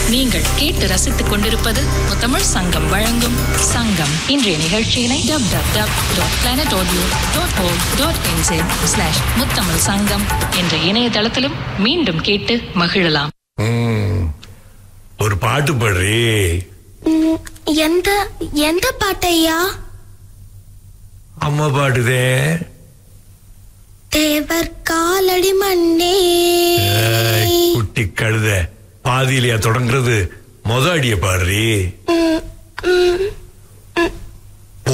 நீங்கள் கேட்டு ரசித்துக் கொண்டிருப்பது முத்தமிழ் சங்கம் வழங்கும் சங்கம் இன்றைய நிகழ்ச்சியினை W W W dot planet audio dot O dot என்சேன் ஸ்லாஷ் முத்தமிழ் சங்கம் என்ற இணையதளத்திலும் மீண்டும் கேட்டு மகிழலாம் ம், ஒரு பாட்டு பாடுறே ம், எந்த எந்த பாட்டையா அம்மா பாடுதே தேவர் காலடி மண்ணே ஏய், குட்டி கழுத பாதியிலையா தொடங்குறது மொத அடிய பாடுறே ம், ம்,